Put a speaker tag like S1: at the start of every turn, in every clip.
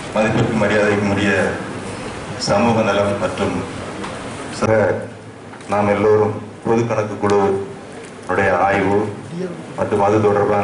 S1: மதிப்பிற்கும் மரியாதைக்கும் உரிய சமூக நலம் மற்றும் சக நாம் எல்லோரும் பொது கணக்கு குழு உடைய ஆய்வு மற்றும் அது தொடர்பான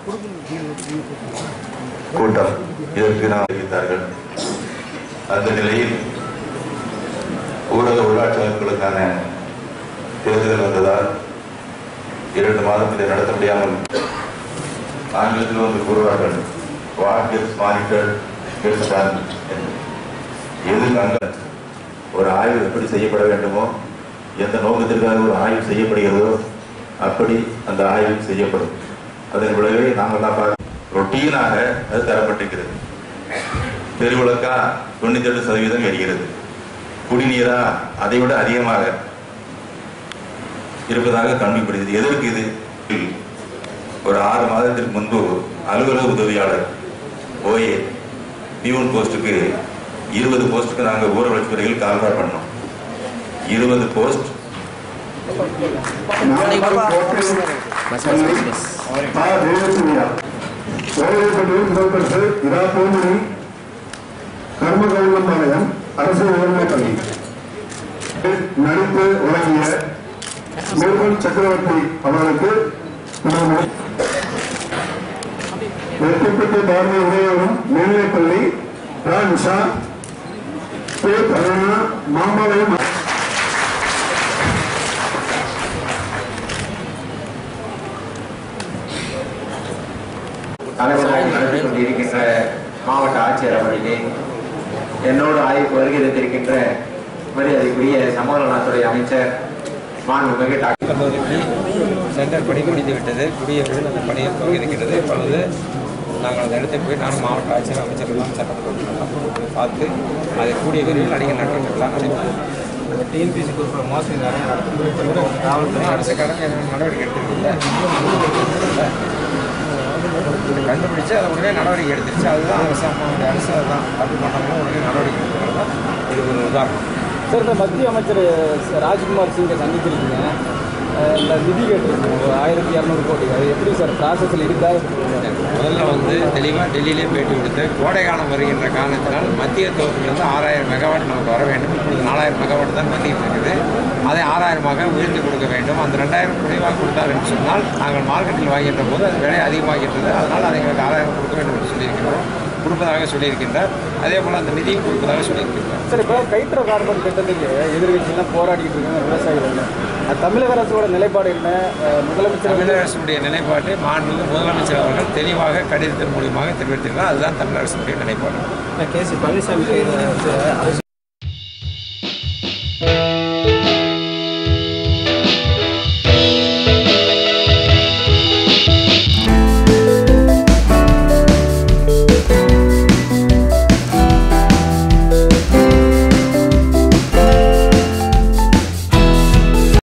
S1: கூட்டம் இதற்கு நாம் அறிவித்தார்கள் அந்த நிலையில் ஊரக உள்ளாட்சி அமைப்புகளுக்கான தேர்தல் வந்ததால் இரண்டு மாதம் இதை நடத்த முடியாமல் ஆங்கிலத்தில் வந்து கூறுவார்கள் what gets monitor gets done எது அங்க ஒரு ஆய்வு எப்படி செய்யப்பட வேண்டுமோ எந்த நோக்கத்திற்காக ஒரு ஆய்வு செய்யப்படுகிறதோ அப்படி அந்த ஆய்வு செய்யப்படும் அதன் விளைவை நாங்கள் தான் பார்க்க ரொட்டீனாக அது தரப்பட்டிருக்கிறது தெருவிளக்கா தொண்ணூத்தி ஏழு சதவீதம் எரிகிறது குடிநீரா அதை விட அதிகமாக இருப்பதாக கண்டுபிடித்தது எதற்கு இது ஒரு ஆறு மாதத்திற்கு முன்பு அலுவலக உதவியாளர் ஓஏ பியூன் போஸ்ட்டுக்கு இருபது போஸ்ட்டுக்கு நாங்கள் ஊர வளர்ச்சி துறையில் கால்ஃபார் பண்ணோம் இருபது போஸ்ட்
S2: முதல்வருக்கு இரா பூமணி கர்மகவுண்டம்பாளையம் அரசு உயர்நிலைப்பள்ளி நடித்து வழங்கிய மேல்கொள் சக்கரவர்த்தி அவர்களுக்கு நமது வெற்றிப்பட்டி பாரதிய உதயவனம் மேல்நிலைப்பள்ளி ரா நிஷா பே தருணா மாமலையம்
S3: தலைவராக நடத்தி கொண்டிருக்கின்ற மாவட்ட ஆட்சியர் அவர்களே என்னோடு ஆய்வுக்கு வருகை தந்திருக்கின்ற மரியாதைக்குரிய சமூக நலத்துறை அமைச்சர் மாண்புமிகு டாக்டர்
S4: கல்லூரிக்கு சென்டர் பணி முடிந்து விட்டது குடியேறுதல் அந்த பணியில் துவங்கியிருக்கிறது இப்பொழுது நாங்கள் அந்த இடத்தை போய் நான் மாவட்ட ஆட்சியர் அமைச்சர்கள்லாம் சட்டமன்றெல்லாம் போய் பார்த்து அதை கூடிய விரைவில் அடிக்கல் நடவடிக்கைகள்லாம் நடைபெறும் டிஎன்பிசி கொடுக்குற மோசடி நிறைய நடக்கும் காவல்துறை அரசு கடமை என்ன நடவடிக்கை எடுத்துருக்குல்ல கண்டுபிடிச்சு அதை உடனே நடவடிக்கை எடுத்துருச்சு அதுதான் அரசாங்கமுடைய அரசு அதுதான் தப்பு பண்ணாமல் உடனே நடவடிக்கை எடுக்கிறது தான் இது ஒரு உதாரணம்
S5: சார் இந்த மத்திய அமைச்சர் ராஜ்குமார் சிங்கை சந்திச்சிருக்கீங்க அஹ் இந்த நிதி கேட்டிருக்கீங்க ஒரு ஆயிரத்தி இரநூறு கோடி அது எப்படி சார் ப்ராசஸில் இருக்கா
S4: முதல்ல வந்து தெளிவாக டெல்லியிலே பேட்டி கொடுத்து கோடை காலம் வருகின்ற காரணத்தினால் மத்திய தொகுப்பிலிருந்து ஆறாயிரம் மெகாவாட் நமக்கு வர வேண்டும் இப்பொழுது நாலாயிரம் மெகாவாட் தான் வந்துகிட்டு இருக்குது அதை ஆறாயிரமாக உயர்ந்து கொடுக்க வேண்டும் அந்த ரெண்டாயிரம் குறைவாக கொடுத்தார் என்று சொன்னால் நாங்கள் மார்க்கெட்டில் வாங்கின்ற போது அது விலை அதிகமாகின்றது அதனால் அதை எங்களுக்கு ஆறாயிரம் கொடுக்க வேண்டும் என்று சொல்லியிருக்கிறோம் கொடுப்பதாக சொல்லியிருக்கின்றார் அதே போல் அந்த நிதியும் கொடுப்பதாக சொல்லியிருக்கின்றார்
S5: சார் இப்போ கைட்ரோ கார்பன் திட்டத்துக்கு எதிர்கட்சியெல்லாம் போராடிட்டு இருக்காங்க விவசாயிகள் அது தமிழக அரசோட நிலைப்பாடு என்ன அஹ் முதலமைச்சர் வந்து-
S4: தமிழக அரசுடைய நிலைப்பாட்டை மாண்பு முதலமைச்சர் அவர்கள் தெளிவாக கடிதத்தின் மூலியமாக தெரிவித்திருக்கிறார் அதுதான் தமிழக அரசுடைய நிலைப்பாடு
S5: கே சி பழனிசாமி அரசு